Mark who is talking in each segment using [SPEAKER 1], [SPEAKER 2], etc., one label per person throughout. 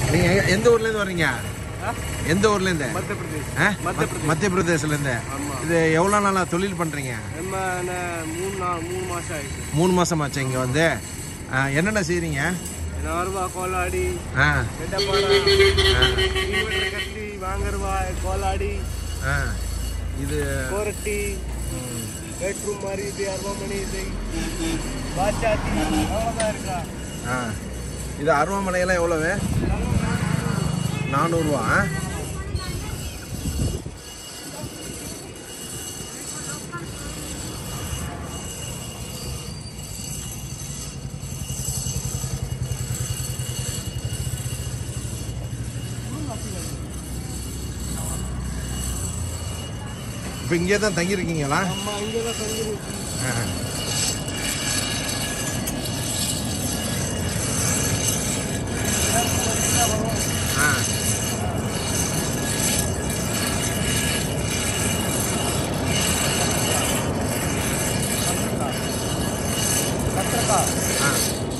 [SPEAKER 1] நீங்க எங்க- எந்த ஊர்ல இருந்து வர்றீங்க எந்த ஊர்ல இருந்து
[SPEAKER 2] மத்திய பிரதேஷ்
[SPEAKER 1] ஆ?
[SPEAKER 2] மத்திய
[SPEAKER 1] மத்- மத்திய பிரதேசல இருந்து
[SPEAKER 2] ஆமா.
[SPEAKER 1] இது எவ்வளவு நாளா தொழில் பண்றீங்க
[SPEAKER 2] நம்ம என்ன மூணு நாள் மூணு மாசம் ஆயிடுச்சு
[SPEAKER 1] மூணு மாசமாச்சு இங்க வந்து ஆ, என்னென்ன செய்றீங்க
[SPEAKER 2] நார்வா கோலாடி
[SPEAKER 1] ஆ
[SPEAKER 2] ரெட்டப்பாடா கட்டி வாங்கருவா கோலாடி
[SPEAKER 1] ஆ இது
[SPEAKER 2] கோரட்டி பெட்ரூம் மாதிரி இது அருவாமணி இது பாச்சாத்தி அவ்வளோதான் இருக்கா
[SPEAKER 1] ஆ இது அருவாமனையெல்லாம் எவ்வளவு நானூறுவா ஆ? இப்போ இங்கே தான் தங்கியிருக்கீங்களா
[SPEAKER 2] அம்மா இங்கே தான் தங்கிருக்கு
[SPEAKER 1] ஆ. ஆ ஆ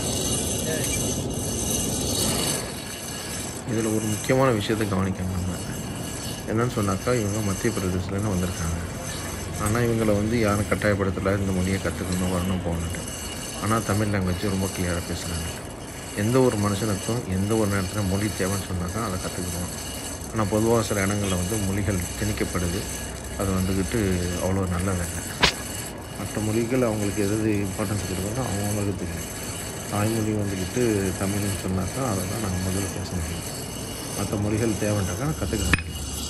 [SPEAKER 1] இதில் ஒரு முக்கியமான விஷயத்தை கவனிக்கணும் நம்ம என்னன்னு சொன்னாக்கா இவங்க மத்திய பிரதேசத்துலேருந்து வந்திருக்காங்க ஆனால் இவங்களை வந்து யாரும் கட்டாயப்படுத்தலை இந்த மொழியை கற்றுக்கணும் வரணும் போகணுன்ட்டு ஆனால் தமிழ் லாங்குவேஜ் ரொம்ப கிளியராக பேசுகிறாங்க எந்த ஒரு மனுஷனுக்கும் எந்த ஒரு நேரத்தில் மொழி தேவைன்னு சொன்னாக்கா அதை கற்றுக்கணும் ஆனால் பொதுவாக சில இடங்களில் வந்து மொழிகள் திணிக்கப்படுது அது வந்துக்கிட்டு அவ்வளோ நல்லதில்லை மற்ற மொழிகள் அவங்களுக்கு எது எது இம்பார்ட்டன்ஸ் கொடுக்கணும் அவங்களுக்கு தெரியும் தாய்மொழி வந்துக்கிட்டு தமிழ்னு சொன்னாக்கா அதை தான் நாங்கள் முதல்ல பேச முடியும் மற்ற மொழிகள் தேவைன்றாக்கா கற்றுக்க முடியும்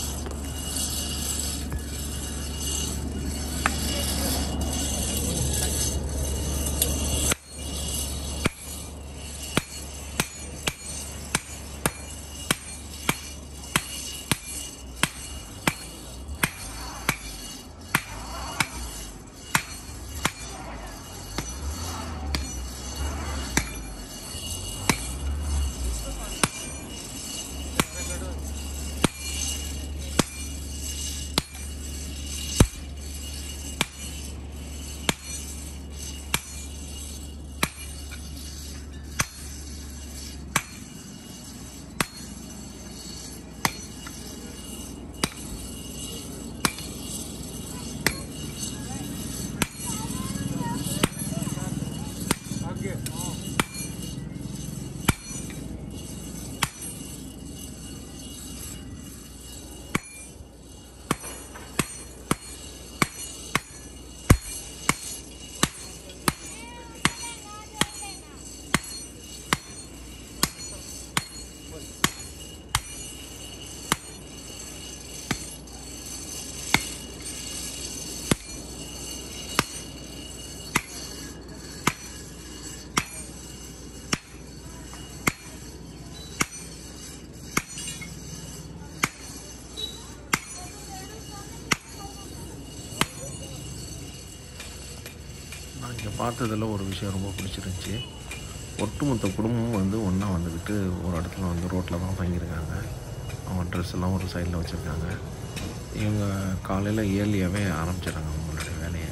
[SPEAKER 1] நான் இங்கே பார்த்ததில் ஒரு விஷயம் ரொம்ப பிடிச்சிருந்துச்சி ஒட்டுமொத்த குடும்பமும் வந்து ஒன்றா வந்துக்கிட்டு ஒரு இடத்துல வந்து ரோட்டில் தான் தங்கியிருக்காங்க அவங்க ட்ரெஸ் எல்லாம் ஒரு சைடில் வச்சுருக்காங்க இவங்க காலையில் ஏர்லியாகவே ஆரம்பிச்சிடுறாங்க அவங்களுடைய வேலையை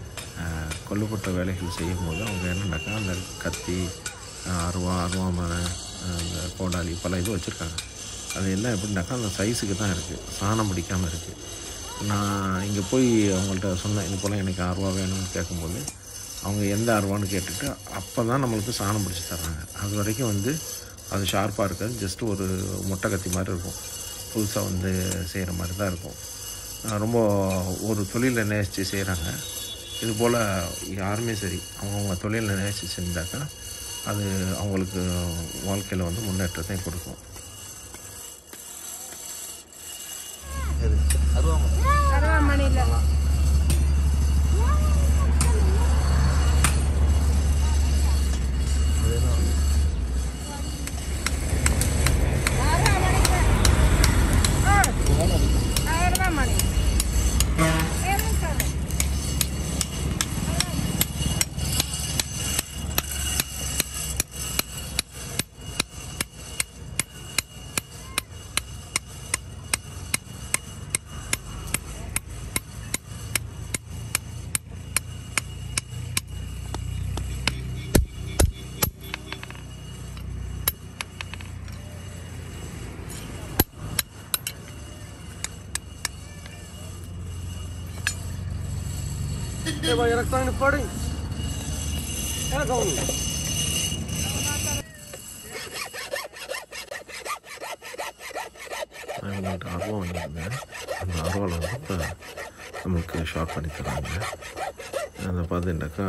[SPEAKER 1] ஆஹ், கொல்லுப்பட்ட வேலைகள் செய்யும் போது அவங்க என்னன்னாக்கா அந்த கத்தி ஆஹ், அருவா அருவாமனை ஆஹ், அந்த கோடாலி பல இது வச்சுருக்காங்க அது எல்லாம் எப்படின்னாக்கா அந்த சைஸுக்கு தான் இருக்குது சாணம் பிடிக்காமல் இருக்குது நான் இங்கே போய் அவங்கள்ட்ட சொன்னேன் இது போல் எனக்கு அருவா வேணும்னு கேட்கும்போது அவங்க எந்த அருவான்னு கேட்டுட்டு அப்போ தான் நம்மளுக்கு சாணம் பிடிச்சி தர்றாங்க அது வரைக்கும் வந்து அது ஷார்ப்பாக இருக்காது ஜஸ்ட் ஒரு மொட்டை கத்தி மாதிரி இருக்கும் புதுசாக வந்து செய்கிற மாதிரி தான் இருக்கும் அஹ் ரொம்ப ஒரு தொழிலை நேசித்து செய்கிறாங்க இது போல் யாருமே சரி அவங்கவுங்க தொழிலை நேசித்து செஞ்சாக்கா அது அவங்களுக்கு வாழ்க்கையில் வந்து முன்னேற்றத்தை கொடுக்கும்
[SPEAKER 3] அருவாமனையில் அருவாமனை
[SPEAKER 2] ए भाई रखता है पड़ी क्या कहूँ
[SPEAKER 1] நான் இவங்கள்ட்ட ஆர்வம் வாங்கியிருந்தேன் அந்த ஆர்வாவில் வந்து இப்போ நம்மளுக்கு ஷார்ட் பண்ணி தராங்க அதை பார்த்துட்டாக்கா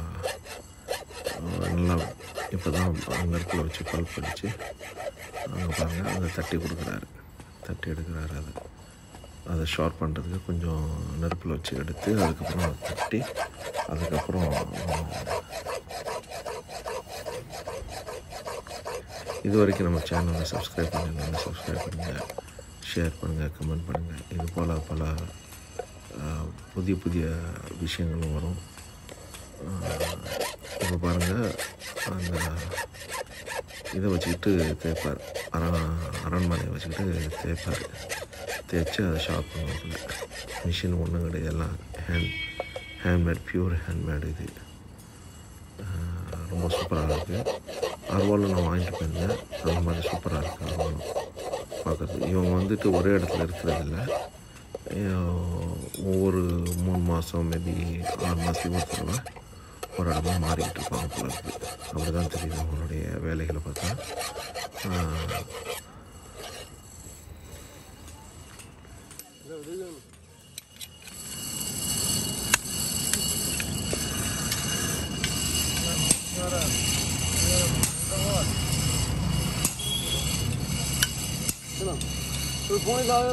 [SPEAKER 1] நல்லா இப்போ தான் நெருப்பில் வச்சு பல்ப் அடித்து அங்கே பாருங்கள் அதை தட்டி கொடுக்குறாரு தட்டி எடுக்கிறாரு அதை அதை ஷார்ப் பண்ணுறதுக்கு கொஞ்சம் நெருப்பில் வச்சு எடுத்து அதுக்கப்புறம் அதை தட்டி அதுக்கப்புறம் இது வரைக்கும் நம்ம சேனலை சப்ஸ்கிரைப் பண்ணிருந்தாங்க சப்ஸ்கிரைப் பண்ணுங்கள் ஷேர் பண்ணுங்கள் கமெண்ட் பண்ணுங்கள் இது போல் பல ஆஹ், புதிய புதிய விஷயங்களும் வரும் இப்போ பாருங்கள் அந்த இதை வச்சுக்கிட்டு தேய்ப்பார் அரண் அரண்மனையை வச்சுக்கிட்டு தேய்ப்பார் தேய்ச்சி அதை ஷார்ப் பண்ணுவாங்க மிஷின் ஒன்றும் கிடையாது எல்லாம் ஹேண்ட் ஹேண்ட்மேட் பியூர் ஹேண்ட்மேட் இது ஆஹ் ரொம்ப சூப்பராக இருக்குது அருவாலும் நான் வாங்கிட்டு போயிருந்தேன் அந்த மாதிரி சூப்பராக இருக்குது அருவாலும் பார்க்குறது இவங்க வந்துட்டு ஒரே இடத்துல இருக்கிறதில்ல ஒவ்வொரு மூணு மாதம் மேபி ஆறு மாதத்துக்கு ஒரு தடவை ஒரு இடமா மாறிக்கிட்டு இருப்பாங்க போல இருக்குது அப்படி தான் தெரியுது அவங்களுடைய வேலைகளை பார்த்தா ஆஹ்
[SPEAKER 2] कोई फोन लावे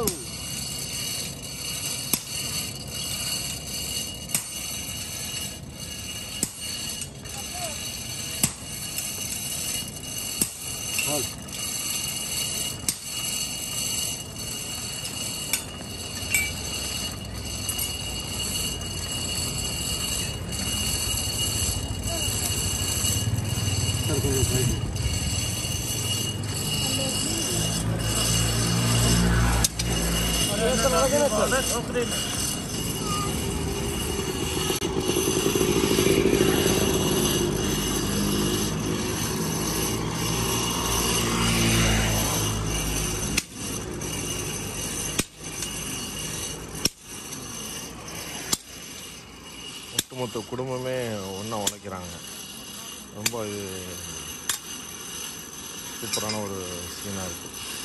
[SPEAKER 1] ஒட்டுமொத்த குடும்பமே ஒன்றா உழைக்கிறாங்க ரொம்ப இது சூப்பரான ஒரு சீனாக இருக்குது